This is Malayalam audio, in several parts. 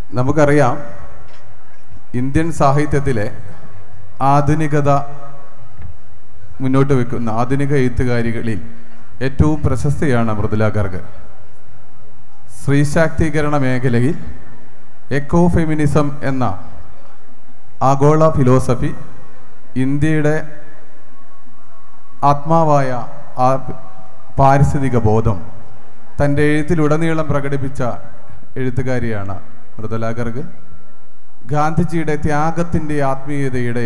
നമുക്കറിയാം ഇന്ത്യൻ സാഹിത്യത്തിലെ ആധുനികത മുന്നോട്ട് വെക്കുന്ന ആധുനിക എഴുത്തുകാരികളിൽ ഏറ്റവും പ്രശസ്തിയാണ് മൃദുല ഗർഗ് സ്ത്രീ ശാക്തീകരണ മേഖലയിൽ എക്കോ ഫെമിനിസം എന്ന ആഗോള ഫിലോസഫി ഇന്ത്യയുടെ ആത്മാവായ ആ പാരിസ്ഥിതിക ബോധം തൻ്റെ എഴുത്തിലുടനീളം പ്രകടിപ്പിച്ച എഴുത്തുകാരിയാണ് മൃദുല ഗർഗ് ഗാന്ധിജിയുടെ ത്യാഗത്തിൻ്റെ ആത്മീയതയുടെ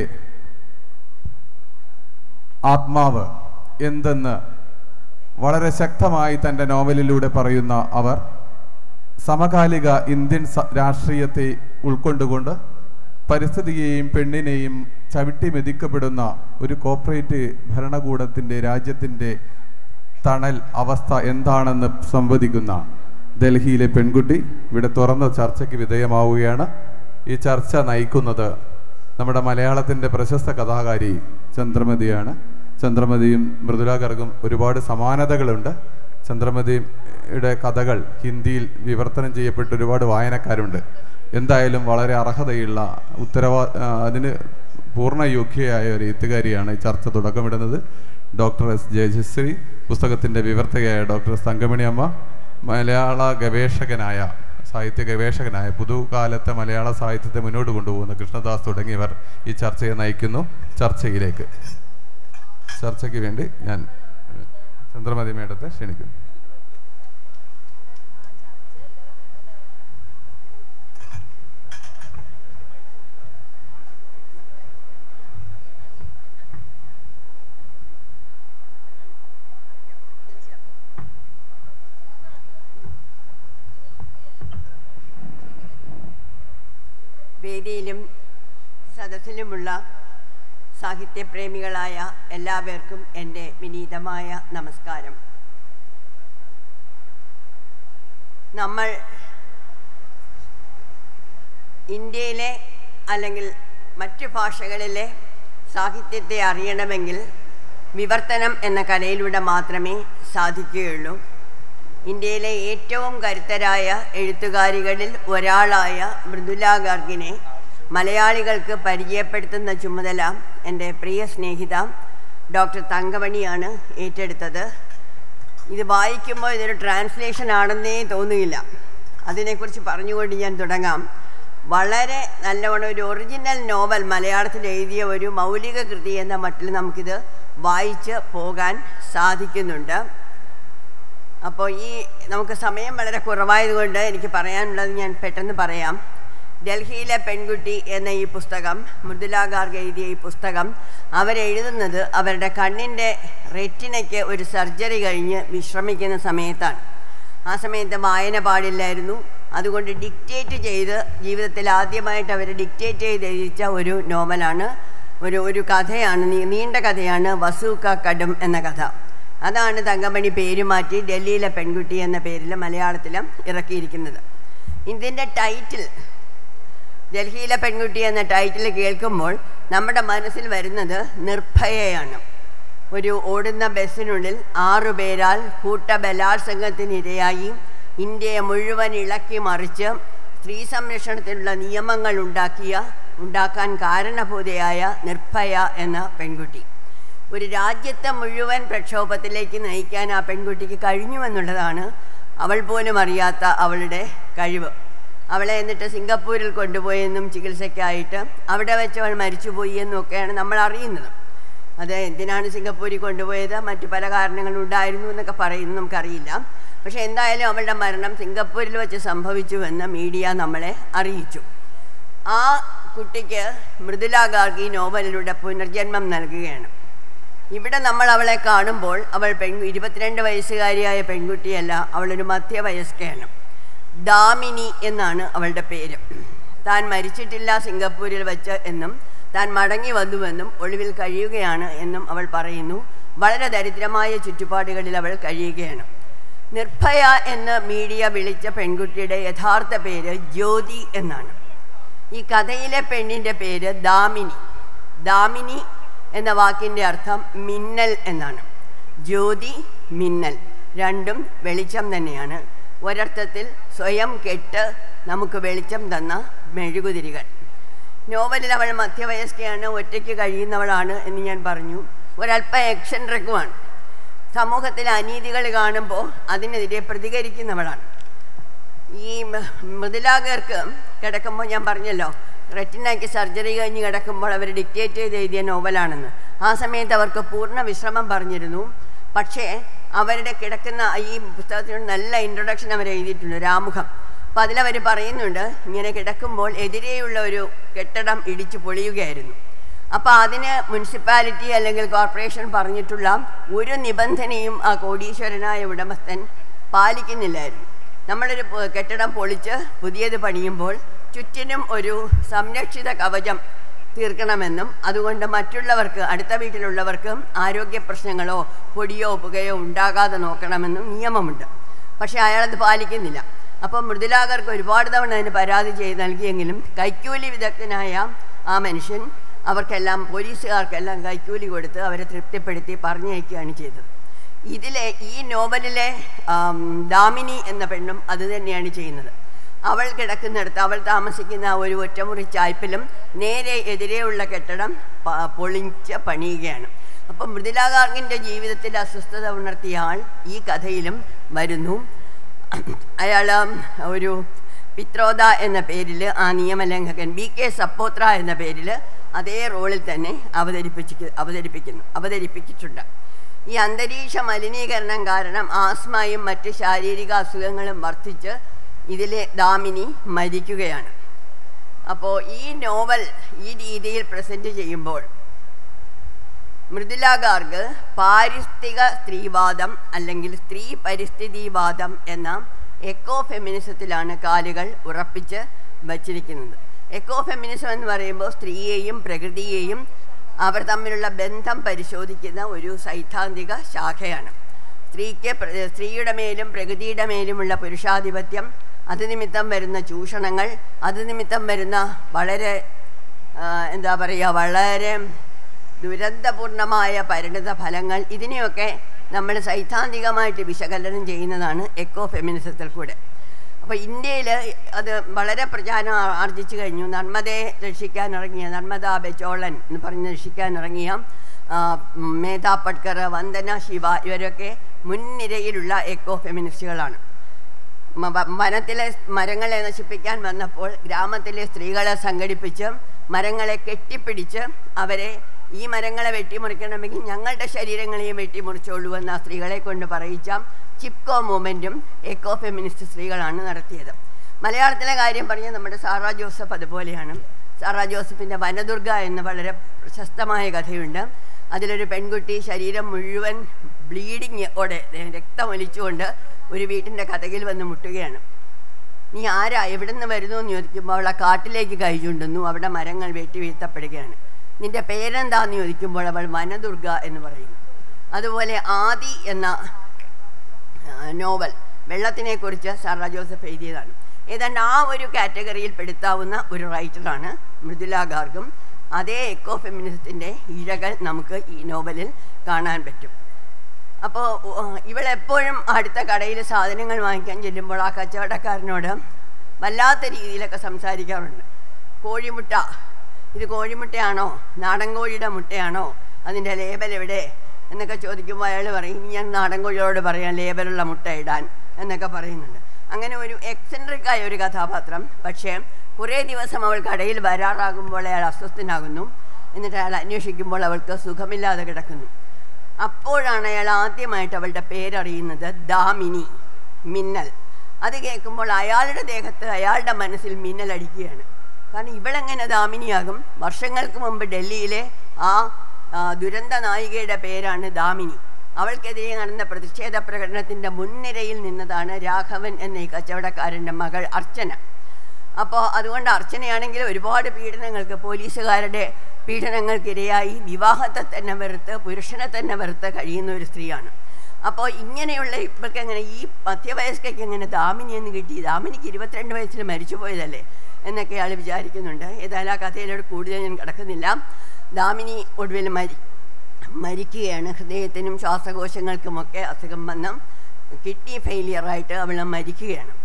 ആത്മാവ് എന്തെന്ന് വളരെ ശക്തമായി തൻ്റെ നോവലിലൂടെ പറയുന്ന അവർ സമകാലിക ഇന്ത്യൻ സ- രാഷ്ട്രീയത്തെ ഉൾക്കൊണ്ടുകൊണ്ട് പരിസ്ഥിതിയെയും പെണ്ണിനെയും ചവിട്ടി മെതിക്കപ്പെടുന്ന ഒരു കോർപ്പറേറ്റ് ഭരണകൂടത്തിൻ്റെ രാജ്യത്തിൻ്റെ തണൽ അവസ്ഥ എന്താണെന്ന് സംവദിക്കുന്ന ഡൽഹിയിലെ പെൺകുട്ടി ഇവിടെ തുറന്ന ചർച്ചയ്ക്ക് വിധേയമാവുകയാണ് ഈ ചർച്ച നയിക്കുന്നത് നമ്മുടെ മലയാളത്തിൻ്റെ പ്രശസ്ത കഥാകാരി ചന്ദ്രമതിയാണ് ചന്ദ്രമതിയും മൃദുല ഗർഗും ഒരുപാട് സമാനതകളുണ്ട് ചന്ദ്രമതിയുടെ കഥകൾ ഹിന്ദിയിൽ വിവർത്തനം ചെയ്യപ്പെട്ട ഒരുപാട് വായനക്കാരുണ്ട് എന്തായാലും വളരെ അർഹതയുള്ള ഉത്തരവാ ആ, അതിന് പൂർണ്ണ യോഗ്യയായ ഒരു എഴുത്തുകാരിയാണ് ഈ ചർച്ച തുടക്കമിടുന്നത് ഡോക്ടർ എസ് ജയശ്രീ പുസ്തകത്തിൻ്റെ വിവർത്തകയായ ഡോക്ടർ തങ്കമണി അമ്മ മലയാള ഗവേഷകനായ സാഹിത്യ ഗവേഷകനായ പുതുകാലത്തെ മലയാള സാഹിത്യത്തെ മുന്നോട്ട് കൊണ്ടുപോകുന്ന കൃഷ്ണദാസ് തുടങ്ങിയവർ ഈ ചർച്ചയെ നയിക്കുന്നു ചർച്ചയിലേക്ക് ചർച്ചയ്ക്ക് വേണ്ടി ഞാൻ ചന്ദ്രമതി മേഡത്തെ ക്ഷണിക്കുന്നു വേദിയിലും സദസ്സിലുമുള്ള സാഹിത്യപ്രേമികളായ എല്ലാവർക്കും എൻ്റെ വിനീതമായ നമസ്കാരം നമ്മൾ ഇന്ത്യയിലെ അല്ലെങ്കിൽ മറ്റു ഭാഷകളിലെ സാഹിത്യത്തെ അറിയണമെങ്കിൽ വിവർത്തനം എന്ന കലയിലൂടെ മാത്രമേ സാധിക്കുകയുള്ളൂ ഇന്ത്യയിലെ ഏറ്റവും കരുത്തരായ എഴുത്തുകാരികളിൽ ഒരാളായ മൃദുല ഗാർഗിനെ മലയാളികൾക്ക് പരിചയപ്പെടുത്തുന്ന ചുമതല എൻ്റെ പ്രിയ സ്നേഹിത ഡോക്ടർ തങ്കമണിയാണ് ഏറ്റെടുത്തത് ഇത് വായിക്കുമ്പോൾ ഇതൊരു ട്രാൻസ്ലേഷൻ ആണെന്നേ തോന്നുകയില്ല അതിനെക്കുറിച്ച് പറഞ്ഞുകൊണ്ട് ഞാൻ തുടങ്ങാം വളരെ നല്ലവണ്ണം ഒരു ഒറിജിനൽ നോവൽ മലയാളത്തിൽ എഴുതിയ ഒരു മൗലിക കൃതി എന്ന മട്ടിൽ നമുക്കിത് വായിച്ച് പോകാൻ സാധിക്കുന്നുണ്ട് അപ്പോൾ ഈ നമുക്ക് സമയം വളരെ കുറവായതുകൊണ്ട് എനിക്ക് പറയാനുള്ളത് ഞാൻ പെട്ടെന്ന് പറയാം ഡൽഹിയിലെ പെൺകുട്ടി എന്ന ഈ പുസ്തകം മൃദുല ഗാർഗ് എഴുതിയ ഈ പുസ്തകം അവരെഴുതുന്നത് അവരുടെ കണ്ണിൻ്റെ റെറ്റിനയ്ക്ക് ഒരു സർജറി കഴിഞ്ഞ് വിശ്രമിക്കുന്ന സമയത്താണ് ആ സമയത്ത് വായന പാടില്ലായിരുന്നു അതുകൊണ്ട് ഡിക്റ്റേറ്റ് ചെയ്ത് ജീവിതത്തിൽ ആദ്യമായിട്ട് അവർ ഡിക്റ്റേറ്റ് ചെയ്ത് എഴുതിച്ച ഒരു നോവലാണ് ഒരു ഒരു കഥയാണ് നീ- നീണ്ട കഥയാണ് വസൂക്ക കടും എന്ന കഥ അതാണ് തങ്കമണി പേര് മാറ്റി ഡൽഹിയിലെ പെൺകുട്ടി എന്ന പേരിൽ മലയാളത്തിലും ഇറക്കിയിരിക്കുന്നത് ഇതിൻ്റെ ടൈറ്റിൽ ഡൽഹിയിലെ പെൺകുട്ടി എന്ന ടൈറ്റിൽ കേൾക്കുമ്പോൾ നമ്മുടെ മനസ്സിൽ വരുന്നത് നിർഭയയാണ് ഒരു ഓടുന്ന ബസ്സിനുള്ളിൽ ആറുപേരാൽ കൂട്ട ബലാത്സംഗത്തിനിരയായി ഇന്ത്യയെ മുഴുവൻ ഇളക്കി മറിച്ച് സ്ത്രീ സംരക്ഷണത്തിനുള്ള നിയമങ്ങൾ ഉണ്ടാക്കിയ ഉണ്ടാക്കാൻ കാരണഭൂതയായ നിർഭയ എന്ന പെൺകുട്ടി ഒരു രാജ്യത്തെ മുഴുവൻ പ്രക്ഷോഭത്തിലേക്ക് നയിക്കാൻ ആ പെൺകുട്ടിക്ക് കഴിഞ്ഞുവെന്നുള്ളതാണ് അവൾ പോലും അറിയാത്ത അവളുടെ കഴിവ് അവളെ എന്നിട്ട് സിംഗപ്പൂരിൽ കൊണ്ടുപോയെന്നും ചികിത്സയ്ക്കായിട്ട് അവിടെ വെച്ച് അവൾ മരിച്ചുപോയി എന്നൊക്കെയാണ് നമ്മൾ അറിയുന്നത് അത് എന്തിനാണ് സിംഗപ്പൂരിൽ കൊണ്ടുപോയത് മറ്റു പല കാരണങ്ങളുണ്ടായിരുന്നു എന്നൊക്കെ പറയുന്നു നമുക്കറിയില്ല പക്ഷേ എന്തായാലും അവളുടെ മരണം സിംഗപ്പൂരിൽ വെച്ച് സംഭവിച്ചുവെന്ന് മീഡിയ നമ്മളെ അറിയിച്ചു ആ കുട്ടിക്ക് മൃദുല ഗാർഗി നോവലിലൂടെ പുനർജന്മം നൽകുകയാണ് ഇവിടെ നമ്മൾ അവളെ കാണുമ്പോൾ അവൾ പെൺ ഇരുപത്തിരണ്ട് വയസ്സുകാരിയായ പെൺകുട്ടിയല്ല അവളൊരു മധ്യവയസ്കയാണ് ദാമിനി എന്നാണ് അവളുടെ പേര് താൻ മരിച്ചിട്ടില്ല സിംഗപ്പൂരിൽ വെച്ച് എന്നും താൻ മടങ്ങി വന്നുവെന്നും ഒളിവിൽ കഴിയുകയാണ് എന്നും അവൾ പറയുന്നു വളരെ ദരിദ്രമായ ചുറ്റുപാടുകളിൽ അവൾ കഴിയുകയാണ് നിർഭയ എന്ന് മീഡിയ വിളിച്ച പെൺകുട്ടിയുടെ യഥാർത്ഥ പേര് ജ്യോതി എന്നാണ് ഈ കഥയിലെ പെണ്ണിൻ്റെ പേര് ദാമിനി ദാമിനി എന്ന വാക്കിൻ്റെ അർത്ഥം മിന്നൽ എന്നാണ് ജ്യോതി മിന്നൽ രണ്ടും വെളിച്ചം തന്നെയാണ് ഒരർത്ഥത്തിൽ സ്വയം കെട്ട് നമുക്ക് വെളിച്ചം തന്ന മെഴുകുതിരികൾ നോവലിൽ അവൾ മധ്യവയസ്കയാണ് ഒറ്റയ്ക്ക് കഴിയുന്നവളാണ് എന്ന് ഞാൻ പറഞ്ഞു ഒരല്പം എക്സെൻട്രിക്കുമാണ് സമൂഹത്തിലെ അനീതികൾ കാണുമ്പോൾ അതിനെതിരെ പ്രതികരിക്കുന്നവളാണ് ഈ മ- മൃദുലാഗർക്ക് കിടക്കുമ്പോൾ ഞാൻ പറഞ്ഞല്ലോ റെറ്റിനയ്ക്ക് സർജറി കഴിഞ്ഞ് കിടക്കുമ്പോൾ അവർ ഡിക്റ്റേറ്റ് ചെയ്ത് എഴുതിയ നോവലാണെന്ന് ആ സമയത്ത് അവർക്ക് പൂർണ്ണ വിശ്രമം പറഞ്ഞിരുന്നു പക്ഷേ അവരുടെ കിടക്കുന്ന ഈ പുസ്തകത്തിന് നല്ല ഇൻട്രൊഡക്ഷൻ അവർ എഴുതിയിട്ടുണ്ട് രാമുഖം അപ്പോൾ അതിലവർ പറയുന്നുണ്ട് ഇങ്ങനെ കിടക്കുമ്പോൾ എതിരെയുള്ള ഒരു കെട്ടിടം ഇടിച്ചു പൊളിയുകയായിരുന്നു അപ്പോൾ അതിന് മുനിസിപ്പാലിറ്റി അല്ലെങ്കിൽ കോർപ്പറേഷൻ പറഞ്ഞിട്ടുള്ള ഒരു നിബന്ധനയും ആ കോടീശ്വരനായ ഉടമസ്ഥൻ പാലിക്കുന്നില്ലായിരുന്നു നമ്മളൊരു പ- കെട്ടിടം പൊളിച്ച് പുതിയത് പണിയുമ്പോൾ ചുറ്റിനും ഒരു സംരക്ഷിത കവചം തീർക്കണമെന്നും അതുകൊണ്ട് മറ്റുള്ളവർക്ക് അടുത്ത വീട്ടിലുള്ളവർക്ക് ആരോഗ്യ പ്രശ്നങ്ങളോ പൊടിയോ പുകയോ ഉണ്ടാകാതെ നോക്കണമെന്നും നിയമമുണ്ട് പക്ഷേ അയാളത് പാലിക്കുന്നില്ല അപ്പോൾ മൃദുലാകർക്ക് ഒരുപാട് തവണ അതിന് പരാതി ചെയ്ത് നൽകിയെങ്കിലും കൈക്കൂലി വിദഗ്ധനായ ആ മനുഷ്യൻ അവർക്കെല്ലാം പോലീസുകാർക്കെല്ലാം കൈക്കൂലി കൊടുത്ത് അവരെ തൃപ്തിപ്പെടുത്തി പറഞ്ഞയക്കുകയാണ് ചെയ്തത് ഇതിലെ ഈ നോവലിലെ ആം, ദാമിനി എന്ന പെണ്ണും അത് തന്നെയാണ് ചെയ്യുന്നത് അവൾ കിടക്കുന്നിടത്ത് അവൾ താമസിക്കുന്ന ആ ഒരു ഒറ്റമുറി ചായ്പിലും നേരെ എതിരെയുള്ള കെട്ടിടം പ- പൊളിച്ച് പണിയുകയാണ് അപ്പം മൃദുലാകാർഗിൻ്റെ ജീവിതത്തിൽ അസ്വസ്ഥത ഉണർത്തിയ ആൾ ഈ കഥയിലും വരുന്നു അയാൾ ഒരു പിത്രോദ എന്ന പേരിൽ ആ നിയമലംഘകൻ ബി കെ സപ്പോത്ര എന്ന പേരിൽ അതേ റോളിൽ തന്നെ അവതരിപ്പിച്ച് അവതരിപ്പിക്കുന്നു അവതരിപ്പിച്ചിട്ടുണ്ട് ഈ അന്തരീക്ഷ മലിനീകരണം കാരണം ആസ്മയും മറ്റ് ശാരീരിക അസുഖങ്ങളും വർദ്ധിച്ച് ഇതിലെ ദാമിനി മരിക്കുകയാണ് അപ്പോൾ ഈ നോവൽ ഈ രീതിയിൽ പ്രസൻറ്റ് ചെയ്യുമ്പോൾ മൃദുല ഗാർഗ് പാരിസ്ഥിതിക സ്ത്രീവാദം അല്ലെങ്കിൽ സ്ത്രീ പരിസ്ഥിതിവാദം എന്ന എക്കോ ഫെമിനിസത്തിലാണ് കാലുകൾ ഉറപ്പിച്ച് വച്ചിരിക്കുന്നത് എക്കോ ഫെമിനിസം എന്ന് പറയുമ്പോൾ സ്ത്രീയെയും പ്രകൃതിയെയും അവർ തമ്മിലുള്ള ബന്ധം പരിശോധിക്കുന്ന ഒരു സൈദ്ധാന്തിക ശാഖയാണ് സ്ത്രീക്ക് പ്ര- സ്ത്രീയുടെ മേലും പ്രകൃതിയുടെ മേലുമുള്ള പുരുഷാധിപത്യം അത് നിമിത്തം വരുന്ന ചൂഷണങ്ങൾ അത് നിമിത്തം വരുന്ന വളരെ ആ, എന്താ പറയുക വളരെ ദുരന്തപൂർണമായ പരിണിത ഫലങ്ങൾ ഇതിനെയൊക്കെ നമ്മൾ സൈദ്ധാന്തികമായിട്ട് വിശകലനം ചെയ്യുന്നതാണ് എക്കോ ഫെമിനിസത്തിൽ കൂടെ അപ്പോൾ ഇന്ത്യയിൽ അത് വളരെ പ്രചാരം ആ- ആർജിച്ചു കഴിഞ്ഞു നർമ്മദയെ രക്ഷിക്കാനിറങ്ങിയ നർമ്മദ ബെച്ചോളൻ എന്ന് പറഞ്ഞ് രക്ഷിക്കാനിറങ്ങിയ ആ, മേധാ പട്കർ വന്ദന ശിവ ഇവരൊക്കെ മുൻനിരയിലുള്ള എക്കോ ഫെമിനിസ്റ്റുകളാണ് മ- വ- വനത്തിലെ മരങ്ങളെ നശിപ്പിക്കാൻ വന്നപ്പോൾ ഗ്രാമത്തിലെ സ്ത്രീകളെ സംഘടിപ്പിച്ച് മരങ്ങളെ കെട്ടിപ്പിടിച്ച് അവരെ ഈ മരങ്ങളെ വെട്ടിമുറിക്കണമെങ്കിൽ ഞങ്ങളുടെ ശരീരങ്ങളെയും വെട്ടിമുറിച്ചോളൂ എന്ന് ആ സ്ത്രീകളെ കൊണ്ട് പറയിച്ച ചിപ്കോ മൂവ്മെൻറ്റും എക്കോ ഫെമിനിസ്റ്റ് സ്ത്രീകളാണ് നടത്തിയത് മലയാളത്തിലെ കാര്യം പറഞ്ഞ നമ്മുടെ സാറാ ജോസഫ് അതുപോലെയാണ് സാറാ ജോസഫിൻ്റെ വനദുർഗ എന്ന വളരെ പ്രശസ്തമായ കഥയുണ്ട് അതിലൊരു പെൺകുട്ടി ശരീരം മുഴുവൻ ബ്ലീഡിങ് ഓടെ രക്തം ഒലിച്ചുകൊണ്ട് ഒരു വീട്ടിൻ്റെ കഥകിൽ വന്ന് മുട്ടുകയാണ് നീ ആരാ എവിടെ നിന്ന് വരുന്നു എന്ന് ചോദിക്കുമ്പോൾ അവൾ ആ കാട്ടിലേക്ക് കൈ ചൂണ്ടുന്നു അവിടെ മരങ്ങൾ വെട്ടി വീഴ്ത്തപ്പെടുകയാണ് നിന്റെ പേരെന്താന്ന് ചോദിക്കുമ്പോൾ അവൾ വനദുർഗ എന്ന് പറയുന്നു അതുപോലെ ആദി എന്ന ആ, നോവൽ വെള്ളത്തിനെ കുറിച്ച് സാറാ ജോസഫ് എഴുതിയതാണ് ഏതാണ്ട് ആ ഒരു കാറ്റഗറിയിൽ പെടുത്താവുന്ന ഒരു റൈറ്ററാണ് മൃദുല ഗാർഗും അതേ എക്കോ ഫെമിനിസത്തിൻ്റെ ഇഴകൾ നമുക്ക് ഈ നോവലിൽ കാണാൻ പറ്റും അപ്പോൾ ഇവളെപ്പോഴും അടുത്ത കടയിൽ സാധനങ്ങൾ വാങ്ങിക്കാൻ ചെല്ലുമ്പോൾ ആ കച്ചവടക്കാരനോട് വല്ലാത്ത രീതിയിലൊക്കെ സംസാരിക്കാറുണ്ട് കോഴിമുട്ട ഇത് കോഴിമുട്ടയാണോ നാടൻ കോഴിയുടെ മുട്ടയാണോ അതിൻ്റെ ലേബൽ എവിടെ എന്നൊക്കെ ചോദിക്കുമ്പോൾ അയാൾ പറയും "ഇനി ഞാൻ നാടൻ കോഴിയോട് പറയാം ലേബലുള്ള മുട്ട ഇടാൻ എന്നൊക്കെ പറയുന്നുണ്ട് അങ്ങനെ ഒരു എക്സെൻട്രിക് ആയ ഒരു കഥാപാത്രം പക്ഷേ കുറേ ദിവസം അവൾ കടയിൽ വരാറാകുമ്പോൾ അയാൾ അസ്വസ്ഥനാകുന്നു എന്നിട്ട് അയാൾ അന്വേഷിക്കുമ്പോൾ അവൾക്ക് സുഖമില്ലാതെ കിടക്കുന്നു അപ്പോഴാണ് അയാൾ ആദ്യമായിട്ട് അവളുടെ പേരറിയുന്നത് ദാമിനി മിന്നൽ അത് കേൾക്കുമ്പോൾ അയാളുടെ ദേഹത്ത് അയാളുടെ മനസ്സിൽ മിന്നൽ അടിക്കുകയാണ് കാരണം ഇവളെങ്ങനെ ദാമിനിയാകും വർഷങ്ങൾക്ക് മുമ്പ് ഡൽഹിയിലെ ആ ആ, ദുരന്ത നായികയുടെ പേരാണ് ദാമിനി അവൾക്കെതിരെ നടന്ന പ്രതിഷേധ പ്രകടനത്തിൻ്റെ മുൻനിരയിൽ നിന്നതാണ് രാഘവൻ എന്ന ഈ കച്ചവടക്കാരൻ്റെ മകൾ അർച്ചന അപ്പോൾ അതുകൊണ്ട് അർച്ചനയാണെങ്കിൽ ഒരുപാട് പീഡനങ്ങൾക്ക് പോലീസുകാരുടെ പീഡനങ്ങൾക്കിരയായി വിവാഹത്തെ തന്നെ വെറുത്ത് പുരുഷനെ തന്നെ വെറുത്ത് കഴിയുന്ന ഒരു സ്ത്രീയാണ് അപ്പോൾ ഇങ്ങനെയുള്ള ഇവർക്ക് എങ്ങനെ ഈ മധ്യവയസ്കയ്ക്ക് എങ്ങനെ ദാമിനി എന്ന് കിട്ടി ദാമിനിക്ക് ഇരുപത്തിരണ്ട് വയസ്സിൽ മരിച്ചു പോയതല്ലേ എന്നൊക്കെ അയാൾ വിചാരിക്കുന്നുണ്ട് ഏതായാലും ആ കഥയിലോട് കൂടുതൽ ഞാൻ കിടക്കുന്നില്ല ദാമിനി ഒടുവിൽ മരി മരിക്കുകയാണ് ഹൃദയത്തിനും ശ്വാസകോശങ്ങൾക്കുമൊക്കെ അസുഖം വന്ന് കിഡ്നി ഫെയിലിയറായിട്ട് അവൾ മരിക്കുകയാണ്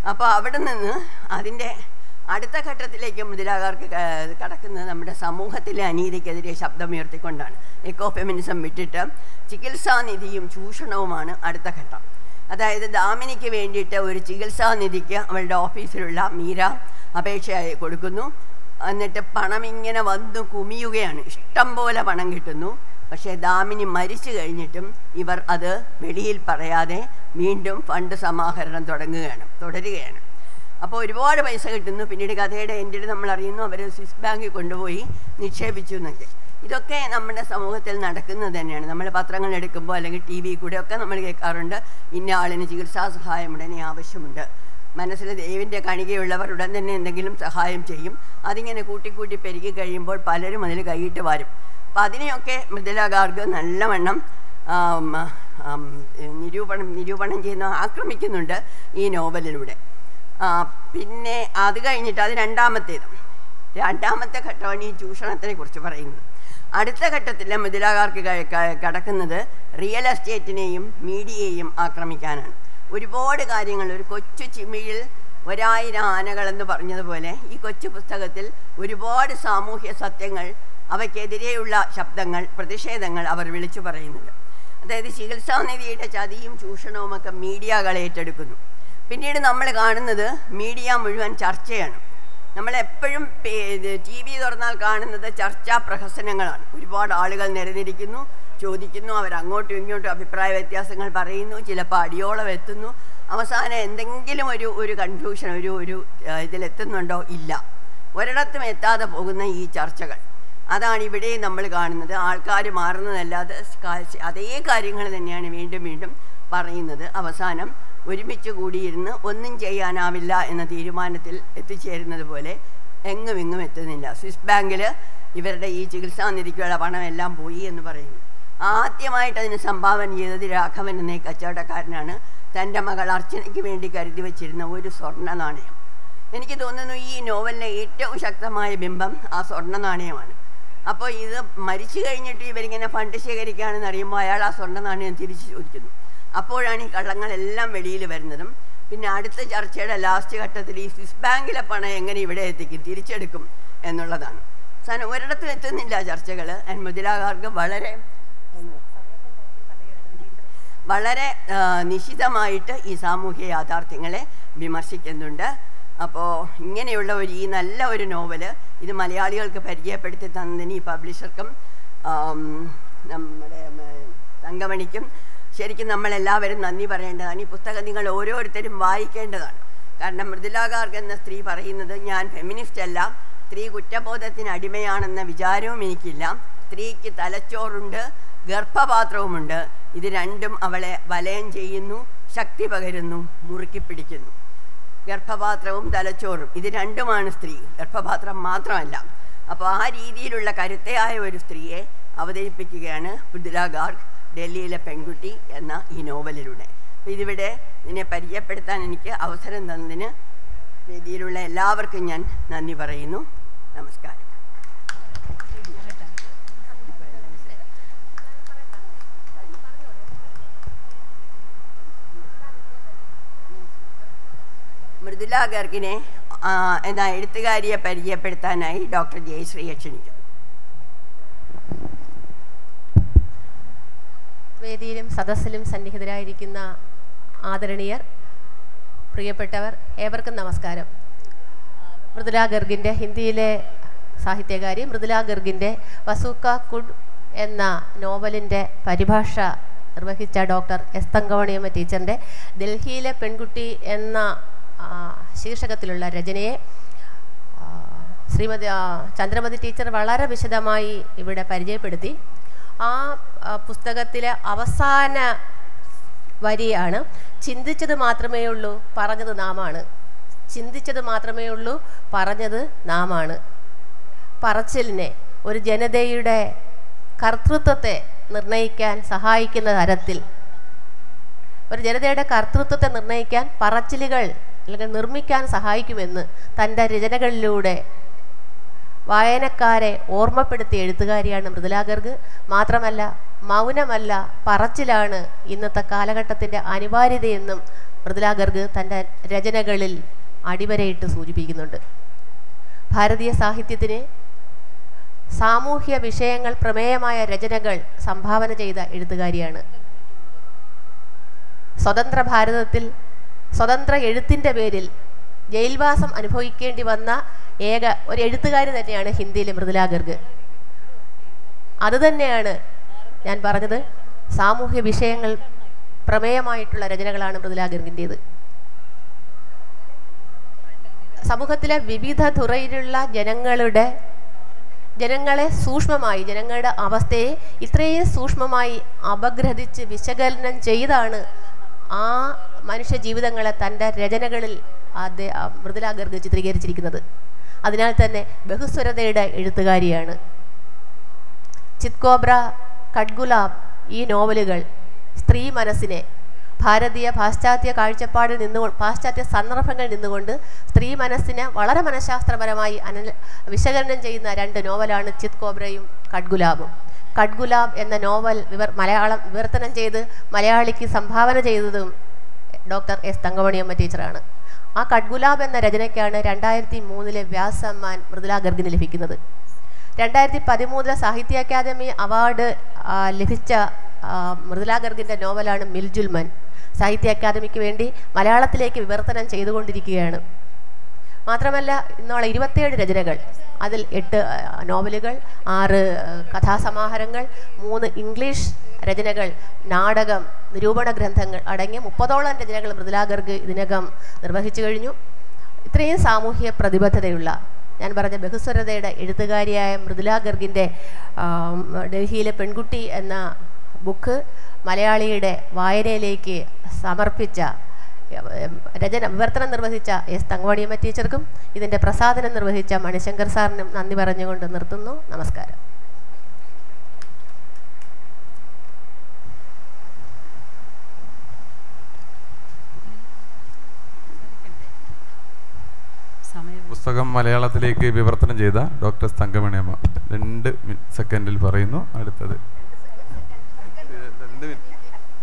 അപ്പോൾ അവിടെ നിന്ന് അതിൻ്റെ അടുത്ത ഘട്ടത്തിലേക്ക് മുതലാകാർക്ക് ക- കടക്കുന്നത് നമ്മുടെ സമൂഹത്തിലെ അനീതിക്കെതിരെ ശബ്ദമുയർത്തിക്കൊണ്ടാണ് എക്കോ ഫെമിനിസം വിട്ടിട്ട് ചികിത്സാനിധിയും ചൂഷണവുമാണ് അടുത്ത ഘട്ടം അതായത് ദാമിനിക്ക് വേണ്ടിയിട്ട് ഒരു ചികിത്സാനിധിക്ക് അവളുടെ ഓഫീസിലുള്ള മീര അപേക്ഷയായി കൊടുക്കുന്നു എന്നിട്ട് പണം ഇങ്ങനെ വന്നു കുമിയുകയാണ് ഇഷ്ടം പോലെ പണം കിട്ടുന്നു പക്ഷേ ദാമിനി മരിച്ചു കഴിഞ്ഞിട്ടും ഇവർ അത് വെളിയിൽ പറയാതെ വീണ്ടും ഫണ്ട് സമാഹരണം തുടങ്ങുകയാണ് തുടരുകയാണ് അപ്പോൾ ഒരുപാട് പൈസ കിട്ടുന്നു പിന്നീട് കഥയുടെ എൻ്റെ നമ്മൾ അറിയുന്നു അവർ സ്വിസ് ബാങ്കിൽ കൊണ്ടുപോയി നിക്ഷേപിച്ചു എന്നൊക്കെ ഇതൊക്കെ നമ്മുടെ സമൂഹത്തിൽ നടക്കുന്നത് തന്നെയാണ് നമ്മൾ പത്രങ്ങൾ എടുക്കുമ്പോൾ അല്ലെങ്കിൽ ടി വി കൂടെ ഒക്കെ നമ്മൾ കേൾക്കാറുണ്ട് ഇന്ന ആളിന് ചികിത്സാ സഹായം ഉടനെ ആവശ്യമുണ്ട് മനസ്സിൽ ദൈവിൻ്റെ കണികയുള്ളവർ ഉടൻ തന്നെ എന്തെങ്കിലും സഹായം ചെയ്യും അതിങ്ങനെ കൂട്ടിക്കൂട്ടി പെരുകി കഴിയുമ്പോൾ പലരും അതിൽ കൈയിട്ട് വരും അപ്പം അതിനെയൊക്കെ മൃദുല ഗാർഗ് നല്ലവണ്ണം ആം, ആം, നിരൂപണം നിരൂപണം ചെയ്യുന്ന ആക്രമിക്കുന്നുണ്ട് ഈ നോവലിലൂടെ ആ, പിന്നെ അത് കഴിഞ്ഞിട്ട് അത് രണ്ടാമത്തേത് രണ്ടാമത്തെ ഘട്ടമാണ് ഈ ചൂഷണത്തിനെ കുറിച്ച് പറയുന്നത് അടുത്ത ഘട്ടത്തിൽ മുതലാകാർക്ക് ക- ക- കടക്കുന്നത് റിയൽ എസ്റ്റേറ്റിനെയും മീഡിയയെയും ആക്രമിക്കാനാണ് ഒരുപാട് കാര്യങ്ങൾ ഒരു കൊച്ചു ചിമിഴിൽ ഒരായിരം ആനകളെന്ന് പറഞ്ഞതുപോലെ ഈ കൊച്ചു പുസ്തകത്തിൽ ഒരുപാട് സാമൂഹ്യ സത്യങ്ങൾ അവയ്ക്കെതിരെയുള്ള ശബ്ദങ്ങൾ പ്രതിഷേധങ്ങൾ അവർ വിളിച്ചു പറയുന്നുണ്ട് അതായത് ചികിത്സാനിധിയുടെ ചതിയും ചൂഷണവും ഒക്കെ മീഡിയകൾ ഏറ്റെടുക്കുന്നു പിന്നീട് നമ്മൾ കാണുന്നത് മീഡിയ മുഴുവൻ ചർച്ചയാണ് നമ്മളെപ്പോഴും ടി വി തുറന്നാൽ കാണുന്നത് ചർച്ചാ പ്രഹസനങ്ങളാണ് ഒരുപാട് ആളുകൾ നിരന്നിരിക്കുന്നു ചോദിക്കുന്നു അവർ അങ്ങോട്ടും ഇങ്ങോട്ടും അഭിപ്രായ വ്യത്യാസങ്ങൾ പറയുന്നു ചിലപ്പോൾ അടിയോളം എത്തുന്നു അവസാനം എന്തെങ്കിലും ഒരു ഒരു കൺഫ്യൂഷൻ ഒരു ഒരു ആ, ഇതിലെത്തുന്നുണ്ടോ ഇല്ല ഒരിടത്തും എത്താതെ പോകുന്ന ഈ ചർച്ചകൾ അതാണ് ഇവിടെ നമ്മൾ കാണുന്നത് ആൾക്കാർ മാറുന്നതല്ലാതെ കാ- അതേ കാര്യങ്ങൾ തന്നെയാണ് വീണ്ടും വീണ്ടും പറയുന്നത് അവസാനം ഒരുമിച്ച് കൂടിയിരുന്ന് ഒന്നും ചെയ്യാനാവില്ല എന്ന തീരുമാനത്തിൽ എത്തിച്ചേരുന്നത് പോലെ എങ്ങും എങ്ങും എത്തുന്നില്ല സ്വിസ് ബാങ്കിൽ ഇവരുടെ ഈ ചികിത്സാനിധിക്കുള്ള പണം എല്ലാം പോയി എന്ന് പറയുന്നു ആദ്യമായിട്ട് അതിന് സംഭാവന ചെയ്തത് രാഘവൻ എന്ന ഈ കച്ചവടക്കാരനാണ് തൻ്റെ മകൾ അർച്ചനയ്ക്ക് വേണ്ടി കരുതി വച്ചിരുന്ന ഒരു സ്വർണ്ണ നാണയം എനിക്ക് തോന്നുന്നു ഈ നോവലിലെ ഏറ്റവും ശക്തമായ ബിംബം ആ സ്വർണ്ണ നാണയമാണ് അപ്പോൾ ഇത് മരിച്ചു കഴിഞ്ഞിട്ട് ഇവരിങ്ങനെ ഫണ്ട് ശേഖരിക്കുകയാണെന്ന് അറിയുമ്പോൾ അയാൾ ആ സ്വർണ്ണ നാണയം തിരിച്ചു ചോദിക്കുന്നു അപ്പോഴാണ് ഈ കള്ളങ്ങളെല്ലാം വെളിയിൽ വരുന്നതും പിന്നെ അടുത്ത ചർച്ചയുടെ ലാസ്റ്റ് ഘട്ടത്തിൽ ഈ സ്വിസ് ബാങ്കിലെ പണം എങ്ങനെ ഇവിടെ എത്തിക്കും തിരിച്ചെടുക്കും എന്നുള്ളതാണ് സാധനം ഒരിടത്തും എത്തുന്നില്ല ചർച്ചകൾ മുതലാകാർക്ക് വളരെ വളരെ ആ, നിശിതമായിട്ട് ഈ സാമൂഹ്യ യാഥാർത്ഥ്യങ്ങളെ വിമർശിക്കുന്നുണ്ട് അപ്പോൾ ഇങ്ങനെയുള്ള ഒരു ഈ നല്ല ഒരു നോവല് ഇത് മലയാളികൾക്ക് പരിചയപ്പെടുത്തി തന്നതിന് ഈ പബ്ലിഷർക്കും ആം, നമ്മുടെ ഉം, തങ്കമണിക്കും ശരിക്കും നമ്മളെല്ലാവരും നന്ദി പറയേണ്ടതാണ് ഈ പുസ്തകം നിങ്ങൾ ഓരോരുത്തരും വായിക്കേണ്ടതാണ് കാരണം മൃദുല ഗാർഗ് എന്ന സ്ത്രീ പറയുന്നത് ഞാൻ ഫെമിനിസ്റ്റ് അല്ല സ്ത്രീ കുറ്റബോധത്തിന് അടിമയാണെന്ന വിചാരവും എനിക്കില്ല സ്ത്രീക്ക് തലച്ചോറുണ്ട് ഗർഭപാത്രവുമുണ്ട് ഇത് രണ്ടും അവളെ വലയം ചെയ്യുന്നു ശക്തി പകരുന്നു മുറുക്കി പിടിക്കുന്നു ഗർഭപാത്രവും തലച്ചോറും ഇത് രണ്ടുമാണ് സ്ത്രീ ഗർഭപാത്രം മാത്രമല്ല അപ്പോൾ ആ രീതിയിലുള്ള കരുത്തയായ ഒരു സ്ത്രീയെ അവതരിപ്പിക്കുകയാണ് മൃദുല ഗാർഗ് ഡൽഹിയിലെ പെൺകുട്ടി എന്ന ഈ നോവലിലൂടെ അപ്പോൾ ഇതിവിടെ ഇതിനെ പരിചയപ്പെടുത്താൻ എനിക്ക് അവസരം തന്നതിന് വേദിയിലുള്ള എല്ലാവർക്കും ഞാൻ നന്ദി പറയുന്നു നമസ്കാരം മൃദുല ഗർഗിനെ ആ, എന്ന എഴുത്തുകാരിയെ പരിചയപ്പെടുത്താനായി ഡോക്ടർ ജയശ്രീയെ ക്ഷണിക്കും വേദിയിലും സദസ്സിലും സന്നിഹിതരായിരിക്കുന്ന ആദരണീയർ പ്രിയപ്പെട്ടവർ ഏവർക്കും നമസ്കാരം മൃദുല ഗർഗിൻ്റെ ഹിന്ദിയിലെ സാഹിത്യകാരി മൃദുല ഗർഗിൻ്റെ വസൂക്ക കുഡ് എന്ന നോവലിൻ്റെ പരിഭാഷ നിർവഹിച്ച ഡോക്ടർ എസ് തങ്കവണിയമ്മ ടീച്ചറിൻ്റെ ഡൽഹിയിലെ പെൺകുട്ടി എന്ന ആ, ശീർഷകത്തിലുള്ള രചനയെ ആ, ശ്രീമതി ആ, ചന്ദ്രമതി ടീച്ചർ വളരെ വിശദമായി ഇവിടെ പരിചയപ്പെടുത്തി ആ ആ, പുസ്തകത്തിലെ അവസാന വരിയാണ് ചിന്തിച്ചത് മാത്രമേ ഉള്ളൂ പറഞ്ഞത് നാമാണ് ചിന്തിച്ചത് മാത്രമേ ഉള്ളൂ പറഞ്ഞത് നാമാണ് പറച്ചിലിനെ ഒരു ജനതയുടെ കർത്തൃത്വത്തെ നിർണ്ണയിക്കാൻ സഹായിക്കുന്ന തരത്തിൽ ഒരു ജനതയുടെ കർത്തൃത്വത്തെ നിർണ്ണയിക്കാൻ പറച്ചിലുകൾ അല്ലെങ്കിൽ നിർമ്മിക്കാൻ സഹായിക്കുമെന്ന് തൻ്റെ രചനകളിലൂടെ വായനക്കാരെ ഓർമ്മപ്പെടുത്തിയ എഴുത്തുകാരിയാണ് മൃദുല ഗർഗ് മാത്രമല്ല മൗനമല്ല പറച്ചിലാണ് ഇന്നത്തെ കാലഘട്ടത്തിൻ്റെ അനിവാര്യതയെന്നും മൃദുല ഗർഗ് തൻ്റെ രചനകളിൽ അടിവരയിട്ട് സൂചിപ്പിക്കുന്നുണ്ട് ഭാരതീയ സാഹിത്യത്തിന് സാമൂഹ്യ വിഷയങ്ങൾ പ്രമേയമായ രചനകൾ സംഭാവന ചെയ്ത എഴുത്തുകാരിയാണ് സ്വതന്ത്ര ഭാരതത്തിൽ സ്വതന്ത്ര എഴുത്തിൻ്റെ പേരിൽ ജയിൽവാസം അനുഭവിക്കേണ്ടി വന്ന ഏക ഒരു എഴുത്തുകാരി തന്നെയാണ് ഹിന്ദിയിലെ മൃദുല ഗർഗ് അതുതന്നെയാണ് ഞാൻ പറഞ്ഞത് സാമൂഹ്യ വിഷയങ്ങൾ പ്രമേയമായിട്ടുള്ള രചനകളാണ് മൃദുല ഗർഗിൻ്റേത് സമൂഹത്തിലെ വിവിധ തുറയിലുള്ള ജനങ്ങളുടെ ജനങ്ങളെ സൂക്ഷ്മമായി ജനങ്ങളുടെ അവസ്ഥയെ ഇത്രയും സൂക്ഷ്മമായി അപഗ്രഥിച്ച് വിശകലനം ചെയ്താണ് ആ മനുഷ്യ ജീവിതങ്ങളെ തൻ്റെ രചനകളിൽ അതേ മൃദുല ഗർഗ് ചിത്രീകരിച്ചിരിക്കുന്നത് അതിനാൽ തന്നെ ബഹുസ്വരതയുടെ എഴുത്തുകാരിയാണ് ചിത്കോബ്ര കഡ്ഗുലാബ് ഈ നോവലുകൾ സ്ത്രീ മനസ്സിനെ ഭാരതീയ പാശ്ചാത്യ കാഴ്ചപ്പാടിൽ നിന്നുകൊണ്ട് പാശ്ചാത്യ സന്ദർഭങ്ങളിൽ നിന്നുകൊണ്ട് സ്ത്രീ മനസ്സിനെ വളരെ മനഃശാസ്ത്രപരമായി അനല വിശകലനം ചെയ്യുന്ന രണ്ട് നോവലാണ് ചിത് കോബ്രയും കഡ്ഗുലാബും കഡ്ഗുലാബ് എന്ന നോവൽ വിവർ മലയാളം വിവർത്തനം ചെയ്ത് മലയാളിക്ക് സംഭാവന ചെയ്തതും ഡോക്ടർ എസ് തങ്കമണിയമ്മ ടീച്ചറാണ് ആ കഡ്ഗുലാബ് എന്ന രചനയ്ക്കാണ് രണ്ടായിരത്തി മൂന്നിലെ വ്യാസ് സമ്മാൻ മൃദുല ഗർഗിന് ലഭിക്കുന്നത് രണ്ടായിരത്തി പതിമൂന്നിലെ സാഹിത്യ അക്കാദമി അവാർഡ് ആ, ലഭിച്ച ആ, മൃദുല ഗർഗിൻ്റെ നോവലാണ് മിൽജുൽമൻ സാഹിത്യ അക്കാദമിക്ക് വേണ്ടി മലയാളത്തിലേക്ക് വിവർത്തനം ചെയ്തുകൊണ്ടിരിക്കുകയാണ് മാത്രമല്ല ഇന്നോളം ഇരുപത്തേഴ് രചനകൾ അതിൽ എട്ട് ആ, നോവലുകൾ ആറ് ആ, കഥാസമാഹാരങ്ങൾ മൂന്ന് ഇംഗ്ലീഷ് രചനകൾ നാടകം നിരൂപണ ഗ്രന്ഥങ്ങൾ അടങ്ങിയ മുപ്പതോളം രചനകൾ മൃദുല ഗർഗ് ഇതിനകം നിർവഹിച്ചു കഴിഞ്ഞു ഇത്രയും സാമൂഹ്യ പ്രതിബദ്ധതയുള്ള ഞാൻ പറഞ്ഞ ബഹുസ്വരതയുടെ എഴുത്തുകാരിയായ മൃദുല ഗർഗിൻ്റെ ആം, ഡൽഹിയിലെ പെൺകുട്ടി എന്ന ബുക്ക് മലയാളിയുടെ വായനയിലേക്ക് സമർപ്പിച്ച ഏം, രചന വിവർത്തനം നിർവഹിച്ച എസ് തങ്കവാണിയമ്മ ടീച്ചർക്കും ഇതിൻ്റെ പ്രസാദനം നിർവഹിച്ച മണിശങ്കർ സാറിനും നന്ദി പറഞ്ഞുകൊണ്ട് നിർത്തുന്നു നമസ്കാരം സമയം പുസ്തകം മലയാളത്തിലേക്ക് വിവർത്തനം ചെയ്ത ഡോക്ടർ തങ്കമണിയമ്മ രണ്ട് മി- സെക്കൻഡിൽ പറയുന്നു അടുത്തത് രണ്ട് മിനിറ്റ്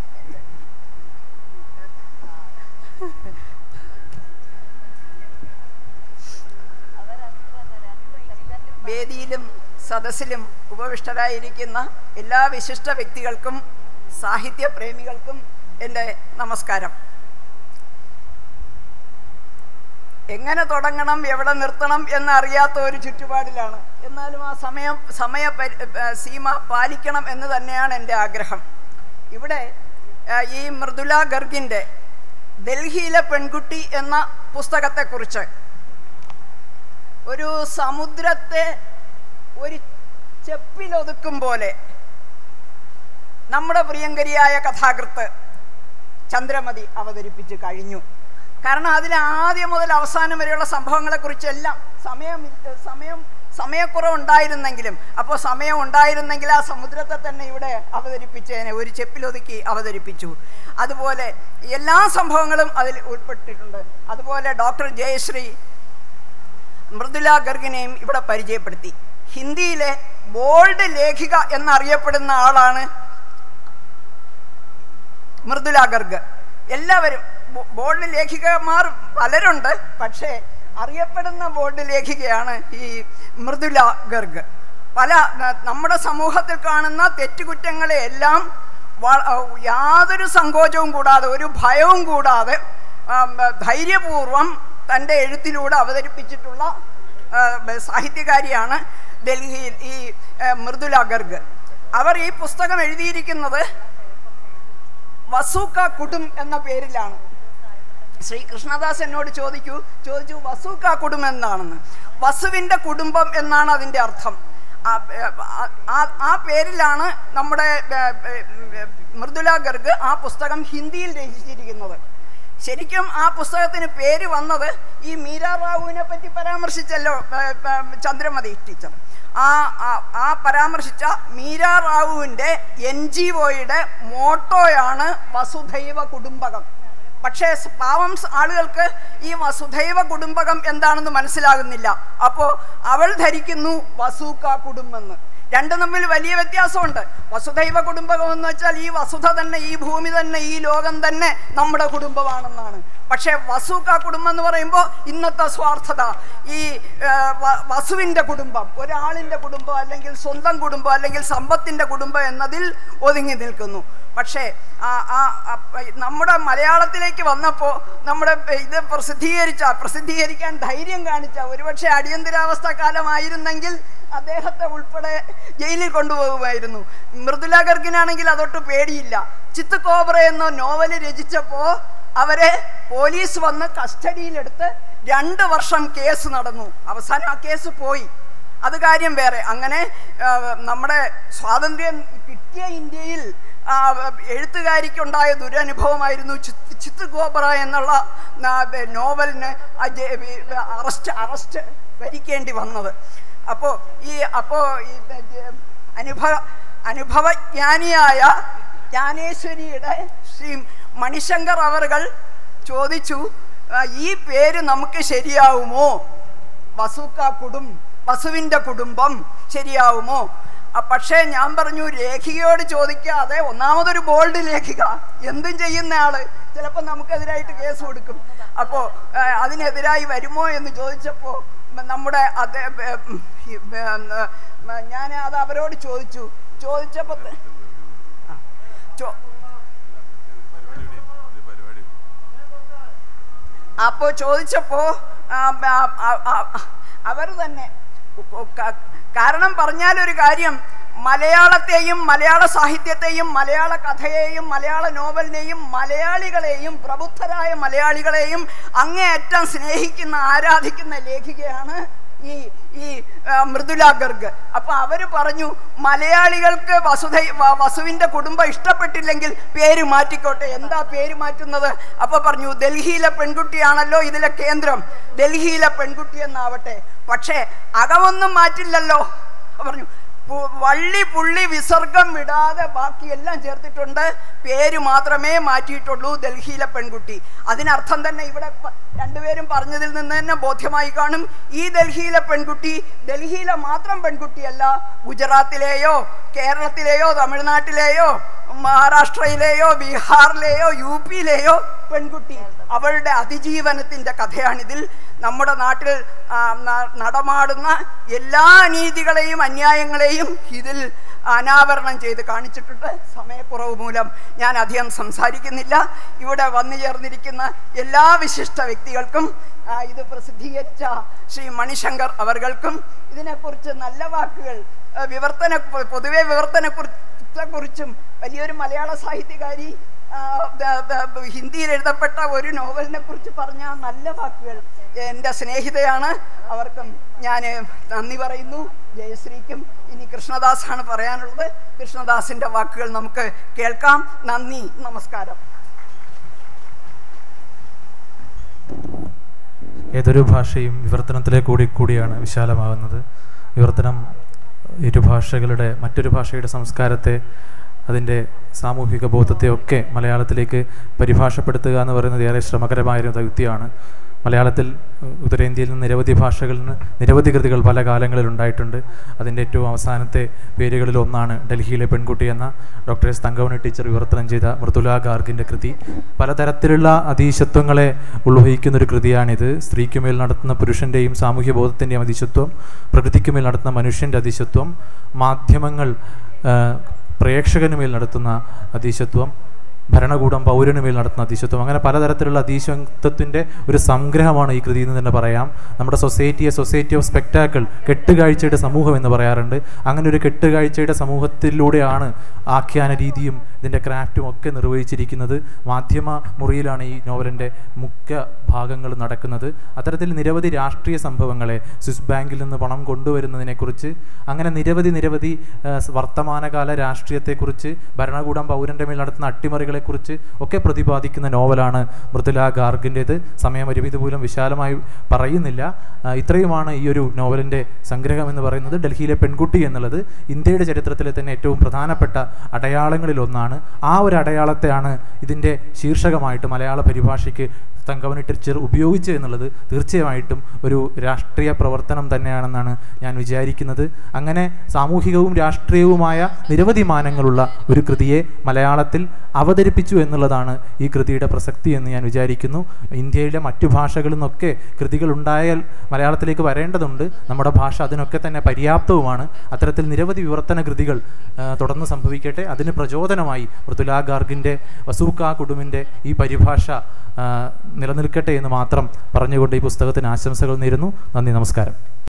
വേദിയിലും സദസ്സിലും ഉപവിഷ്ടരായിരിക്കുന്ന എല്ലാ വിശിഷ്ട വ്യക്തികൾക്കും സാഹിത്യ പ്രേമികൾക്കും എൻ്റെ നമസ്കാരം എങ്ങനെ തുടങ്ങണം എവിടെ നിർത്തണം എന്നറിയാത്ത ഒരു ചുറ്റുപാടിലാണ് എന്നാലും ആ സമയം സമയ പരി- ഏർ സീമ പാലിക്കണം എന്ന് തന്നെയാണ് എൻ്റെ ആഗ്രഹം ഇവിടെ ഏർ ഈ മൃദുല ഗർഗിൻ്റെ ഡൽഹിയിലെ പെൺകുട്ടി എന്ന പുസ്തകത്തെക്കുറിച്ച് ഒരു സമുദ്രത്തെ ഒരു ചെപ്പിലൊതുക്കും പോലെ നമ്മുടെ പ്രിയങ്കരിയായ കഥാകൃത്ത് ചന്ദ്രമതി അവതരിപ്പിച്ച് കഴിഞ്ഞു കാരണം അതിൽ ആദ്യം മുതൽ അവസാനം വരെയുള്ള സംഭവങ്ങളെക്കുറിച്ചെല്ലാം സമയം സമയം സമയക്കുറവ് ഉണ്ടായിരുന്നെങ്കിലും അപ്പോൾ സമയം ഉണ്ടായിരുന്നെങ്കിൽ ആ സമുദ്രത്തെ തന്നെ ഇവിടെ അവതരിപ്പിച്ചതിനെ ഒരു ചെപ്പിലൊതുക്കി അവതരിപ്പിച്ചു അതുപോലെ എല്ലാ സംഭവങ്ങളും അതിൽ ഉൾപ്പെട്ടിട്ടുണ്ട് അതുപോലെ ഡോക്ടർ ജയശ്രീ മൃദുല ഗർഗിനെയും ഇവിടെ പരിചയപ്പെടുത്തി ഹിന്ദിയിലെ ബോൾഡ് ലേഖിക എന്നറിയപ്പെടുന്ന ആളാണ് മൃദുല ഗർഗ് എല്ലാവരും ബോ- ബോൾഡ് ലേഖികമാർ പലരുണ്ട് പക്ഷേ അറിയപ്പെടുന്ന ബോൾഡ് ലേഖികയാണ് ഈ മൃദുല ഗർഗ് പല ന- നമ്മുടെ സമൂഹത്തിൽ കാണുന്ന തെറ്റുകുറ്റങ്ങളെ എല്ലാം വ- യാതൊരു സങ്കോചവും കൂടാതെ ഒരു ഭയവും കൂടാതെ ആം, ധൈര്യപൂർവം തൻ്റെ എഴുത്തിലൂടെ അവതരിപ്പിച്ചിട്ടുള്ള ആ, ബ- സാഹിത്യകാരിയാണ് ഡൽഹിയിൽ ഈ ആ, മൃദുല ഗർഗ് അവർ ഈ പുസ്തകം എഴുതിയിരിക്കുന്നത് വസൂക്ക കുടും എന്ന പേരിലാണ് ശ്രീ കൃഷ്ണദാസ് എന്നോട് ചോദിക്കൂ ചോദിച്ചു വസൂക്ക കുടും എന്നാണെന്ന് വസുവിൻ്റെ കുടുംബം എന്നാണ് അതിൻ്റെ അർത്ഥം ആ, ആ- ആ- ആ പേരിലാണ് നമ്മുടെ ഏ, ഏ, മൃദുല ഗർഗ് ആ പുസ്തകം ഹിന്ദിയിൽ രചിച്ചിരിക്കുന്നത് ശരിക്കും ആ പുസ്തകത്തിന് പേര് വന്നത് ഈ മീരാ റാവുവിനെ പറ്റി പരാമർശിച്ചല്ലോ ഏ, ഏ, ചന്ദ്രമതി ടീച്ചർ ആ ആ- ആ പരാമർശിച്ച മീരാ റാവുവിൻ്റെ എൻ ജി ഒയുടെ മോട്ടോയാണ് വസുധൈവ കുടുംബകം പക്ഷേ സ് പാവം സ് ആളുകൾക്ക് ഈ വസുധൈവ കുടുംബകം എന്താണെന്ന് മനസ്സിലാകുന്നില്ല അപ്പോൾ അവൾ ധരിക്കുന്നു വസൂക്ക കുടുംബെന്ന് രണ്ടും തമ്മിൽ വലിയ വ്യത്യാസമുണ്ട് വസുധൈവ കുടുംബകം എന്ന് വെച്ചാൽ ഈ വസുധ തന്നെ ഈ ഭൂമി തന്നെ ഈ ലോകം തന്നെ നമ്മുടെ കുടുംബമാണെന്നാണ് പക്ഷേ വസൂക്ക കുടുംബം എന്ന് പറയുമ്പോൾ ഇന്നത്തെ സ്വാർത്ഥത ഈ ആ, വ- വസുവിൻ്റെ കുടുംബം ഒരാളിൻ്റെ കുടുംബം അല്ലെങ്കിൽ സ്വന്തം കുടുംബം അല്ലെങ്കിൽ സമ്പത്തിൻ്റെ കുടുംബം എന്നതിൽ ഒതുങ്ങി നിൽക്കുന്നു പക്ഷേ ആ ആ ആ, നമ്മുടെ മലയാളത്തിലേക്ക് വന്നപ്പോൾ നമ്മുടെ ഇത് പ്രസിദ്ധീകരിച്ച പ്രസിദ്ധീകരിക്കാൻ ധൈര്യം കാണിച്ച ഒരുപക്ഷെ അടിയന്തരാവസ്ഥ കാലമായിരുന്നെങ്കിൽ അദ്ദേഹത്തെ ഉൾപ്പെടെ ജയിലിൽ കൊണ്ടുപോകുമായിരുന്നു മൃദുല ഗർഗിനാണെങ്കിൽ അതൊട്ട് പേടിയില്ല ചിത്ത് കോബ്ര എന്ന നോവൽ രചിച്ചപ്പോൾ അവരെ പോലീസ് വന്ന് കസ്റ്റഡിയിലെടുത്ത് രണ്ട് വർഷം കേസ് നടന്നു അവസാനം ആ കേസ് പോയി അത് കാര്യം വേറെ അങ്ങനെ ആ, നമ്മുടെ സ്വാതന്ത്ര്യം കിട്ടിയ ഇന്ത്യയിൽ ആ, എഴുത്തുകാരിക്കുണ്ടായ ദുരനുഭവമായിരുന്നു ചിത്ത് ചിത്ത് ഗോപറ എന്നുള്ള ആ, ബ- നോവലിന് ആ ജെ- വി- അറസ്റ്റ് അറസ്റ്റ് ഭരിക്കേണ്ടി വന്നത് അപ്പോൾ ഈ അപ്പോൾ ഈ ബ- ജെ- അനുഭവ അനുഭവജ്ഞാനിയായ ജ്ഞാനേശ്വരിയുടെ ശ്രീ മണിശങ്കർ അവറുകൾ ചോദിച്ചു "ആ, ഈ പേര് നമുക്ക് ശരിയാവുമോ വസുക്ക കുടും വസുവിൻ്റെ കുടുംബം ശരിയാവുമോ അ, പക്ഷേ ഞാൻ പറഞ്ഞു ലേഖികയോട് ചോദിക്കാതെ ഒന്നാമതൊരു ബോൾഡ് ലേഖിക എന്തും ചെയ്യുന്ന ആള് ചിലപ്പോൾ നമുക്കെതിരായിട്ട് കേസ് കൊടുക്കും അപ്പോൾ അതിനെതിരായി വരുമോ എന്ന് ചോദിച്ചപ്പോൾ നമ്മുടെ അതേ ഞാൻ അത് അവരോട് ചോദിച്ചു ചോദിച്ചപ്പോൾ ചോ അപ്പോൾ ചോദിച്ചപ്പോൾ അവർ തന്നെ ഉ- ക- കാരണം പറഞ്ഞാലൊരു കാര്യം മലയാളത്തെയും മലയാള സാഹിത്യത്തെയും മലയാള കഥയെയും മലയാള നോവലിനെയും മലയാളികളെയും പ്രബുദ്ധരായ മലയാളികളെയും അങ്ങേയറ്റം സ്നേഹിക്കുന്ന ആരാധിക്കുന്ന ലേഖികയാണ് ഈ ഈ ആ, മൃദുല ഗർഗ് അപ്പൊ അവര് പറഞ്ഞു മലയാളികൾക്ക് വസുധ വ- വസുവിന്റെ കുടുംബം ഇഷ്ടപ്പെട്ടില്ലെങ്കിൽ പേര് മാറ്റിക്കോട്ടെ എന്താ പേര് മാറ്റുന്നത് അപ്പൊ പറഞ്ഞു ഡൽഹിയിലെ പെൺകുട്ടിയാണല്ലോ ഇതിലെ കേന്ദ്രം ഡൽഹിയിലെ പെൺകുട്ടി എന്നാവട്ടെ പക്ഷേ അകമൊന്നും മാറ്റില്ലല്ലോ പറഞ്ഞു പു- വള്ളി പുള്ളി വിസർഗം വിടാതെ ബാക്കിയെല്ലാം ചേർത്തിട്ടുണ്ട് പേര് മാത്രമേ മാറ്റിയിട്ടുള്ളൂ ഡൽഹിയിലെ പെൺകുട്ടി അതിനർത്ഥം തന്നെ ഇവിടെ പ- രണ്ടുപേരും പറഞ്ഞതിൽ നിന്ന് തന്നെ ബോധ്യമായി കാണും ഈ ഡൽഹിയിലെ പെൺകുട്ടി ഡൽഹിയിലെ മാത്രം പെൺകുട്ടിയല്ല ഗുജറാത്തിലെയോ കേരളത്തിലെയോ തമിഴ്നാട്ടിലെയോ മഹാരാഷ്ട്രയിലെയോ ബീഹാറിലെയോ യു പിയിലെയോ പെൺകുട്ടി അവളുടെ അതിജീവനത്തിൻ്റെ കഥയാണിതിൽ നമ്മുടെ നാട്ടിൽ ആ, ന- നടമാടുന്ന എല്ലാ അനീതികളെയും അന്യായങ്ങളെയും ഇതിൽ അനാവരണം ചെയ്ത് കാണിച്ചിട്ടുണ്ട് സമയക്കുറവ് മൂലം ഞാൻ അധികം സംസാരിക്കുന്നില്ല ഇവിടെ വന്നു ചേർന്നിരിക്കുന്ന എല്ലാ വിശിഷ്ട വ്യക്തികൾക്കും ആ, ഇത് പ്രസിദ്ധീകരിച്ച ശ്രീ മണിശങ്കർ അവർകൾക്കും ഇതിനെക്കുറിച്ച് നല്ല വാക്കുകൾ ആ, വിവർത്തന പൊതുവെ വിവർത്തനക്കുറിച്ച് കുറിച്ചും വലിയൊരു മലയാള സാഹിത്യകാരി ആ, ദ- ദ- ഹിന്ദിയിൽ എഴുതപ്പെട്ട ഒരു നോവലിനെ കുറിച്ച് പറഞ്ഞ ആ നല്ല വാക്കുകൾ എൻ്റെ സ്നേഹിതയാണ് അവർക്കും ഞാൻ നന്ദി പറയുന്നു ജയശ്രീക്കും ഇനി കൃഷ്ണദാസാണ് പറയാനുള്ളത് കൃഷ്ണദാസിൻ്റെ വാക്കുകൾ നമുക്ക് കേൾക്കാം നന്ദി നമസ്കാരം ഏതൊരു ഭാഷയും വിവർത്തനത്തിലെ കൂടി കൂടിയാണ് വിശാലമാകുന്നത് വിവർത്തനം ഇരു ഭാഷകളുടെ മറ്റൊരു ഭാഷയുടെ സംസ്കാരത്തെ അതിൻ്റെ സാമൂഹിക ബോധത്തെയൊക്കെ മലയാളത്തിലേക്ക് പരിഭാഷപ്പെടുത്തുക എന്ന് പറയുന്നത് ഏറെ ശ്രമകരമായൊരു ദൗത്യമാണ് മലയാളത്തിൽ ഏഹ്, ഉത്തരേന്ത്യയിൽ നിന്ന് നിരവധി ഭാഷകളിൽ നിന്ന് നിരവധി കൃതികൾ പല കാലങ്ങളിൽ ഉണ്ടായിട്ടുണ്ട് അതിൻ്റെ ഏറ്റവും അവസാനത്തെ പേരുകളിൽ ഒന്നാണ് ഡൽഹിയിലെ പെൺകുട്ടി എന്ന ഡോക്ടർ എസ് തങ്കമണി ടീച്ചർ വിവർത്തനം ചെയ്ത മൃദുല ഗാർഗിൻ്റെ കൃതി പലതരത്തിലുള്ള അതീശത്വങ്ങളെ ഉൾവഹിക്കുന്ന ഒരു കൃതിയാണിത് സ്ത്രീക്കുമേൽ നടത്തുന്ന പുരുഷൻ്റെയും സാമൂഹ്യ ബോധത്തിൻ്റെയും അതീശത്വം പ്രകൃതിക്കുമേൽ നടത്തുന്ന മനുഷ്യൻ്റെ അതീശത്വം മാധ്യമങ്ങൾ ആ, പ്രേക്ഷകനുമേൽ നടത്തുന്ന അതീശത്വം ഭരണകൂടം പൗരനുമേൽ നടത്തുന്ന അതീശത്വം അങ്ങനെ പലതരത്തിലുള്ള അതീശത്വത്തിൻ്റെ ഒരു സംഗ്രഹമാണ് ഈ കൃതി എന്ന് തന്നെ പറയാം നമ്മുടെ സൊസൈറ്റിയെ സൊസൈറ്റി ഓഫ് സ്പെക്ടാക്കിൾ കെട്ടുകാഴ്ചയുടെ സമൂഹം എന്ന് പറയാറുണ്ട് അങ്ങനെ ഒരു കെട്ടുകാഴ്ചയുടെ സമൂഹത്തിലൂടെയാണ് ആഖ്യാന രീതിയും ഇതിൻ്റെ ക്രാഫ്റ്റും ഒക്കെ നിർവഹിച്ചിരിക്കുന്നത് മാധ്യമ മുറിയിലാണ് ഈ നോവലിൻ്റെ മുഖ്യ ഭാഗങ്ങൾ നടക്കുന്നത് അത്തരത്തിൽ നിരവധി രാഷ്ട്രീയ സംഭവങ്ങളെ സ്വിസ് ബാങ്കിൽ നിന്ന് പണം കൊണ്ടുവരുന്നതിനെക്കുറിച്ച് അങ്ങനെ നിരവധി നിരവധി ആ, സ് വർത്തമാനകാല രാഷ്ട്രീയത്തെക്കുറിച്ച് ഭരണകൂടം പൗരൻ്റെ മേൽ നടത്തുന്ന അട്ടിമറികളെക്കുറിച്ച് ഒക്കെ പ്രതിപാദിക്കുന്ന നോവലാണ് മൃദുല ഗാർഗിൻ്റേത് സമയപരിമിതി മൂലം വിശാലമായി പറയുന്നില്ല ആ, ഇത്രയുമാണ് ഈ ഒരു നോവലിൻ്റെ സംഗ്രഹം എന്ന് പറയുന്നത് ഡൽഹിയിലെ പെൺകുട്ടി എന്നുള്ളത് ഇന്ത്യയുടെ ചരിത്രത്തിലെ തന്നെ ഏറ്റവും പ്രധാനപ്പെട്ട അടയാളങ്ങളിൽ ഒന്നാണ് എന്നുള്ളതാണ് ആ ഒരു അടയാളത്തെയാണ് ഇതിൻ്റെ ശീർഷകമായിട്ട് മലയാള പരിഭാഷയ്ക്ക് തങ്കമണി ടീച്ചർ ഉപയോഗിച്ചു എന്നുള്ളത് തീർച്ചയായിട്ടും ഒരു രാഷ്ട്രീയ പ്രവർത്തനം തന്നെയാണെന്നാണ് ഞാൻ വിചാരിക്കുന്നത് അങ്ങനെ സാമൂഹികവും രാഷ്ട്രീയവുമായ നിരവധി മാനങ്ങളുള്ള ഒരു കൃതിയെ മലയാളത്തിൽ അവതരിപ്പിച്ചു എന്നുള്ളതാണ് ഈ കൃതിയുടെ പ്രസക്തി എന്ന് ഞാൻ വിചാരിക്കുന്നു ഇന്ത്യയിലെ മറ്റു ഭാഷകളിൽ നിന്നൊക്കെ കൃതികൾ ഉണ്ടായാൽ മലയാളത്തിലേക്ക് വരേണ്ടതുണ്ട് നമ്മുടെ ഭാഷ അതിനൊക്കെ തന്നെ പര്യാപ്തവുമാണ് അത്തരത്തിൽ നിരവധി വിവർത്തന കൃതികൾ ആ, തുടർന്ന് സംഭവിക്കട്ടെ അതിന് പ്രചോദനമായി മൃദുല ഗാർഗിൻ്റെ വസൂക്ക കുടുംബിൻ്റെ ഈ പരിഭാഷ ആ, നിലനിൽക്കട്ടെ എന്ന് മാത്രം പറഞ്ഞുകൊണ്ട് ഈ പുസ്തകത്തിന് ആശംസകൾ നേരുന്നു നന്ദി നമസ്കാരം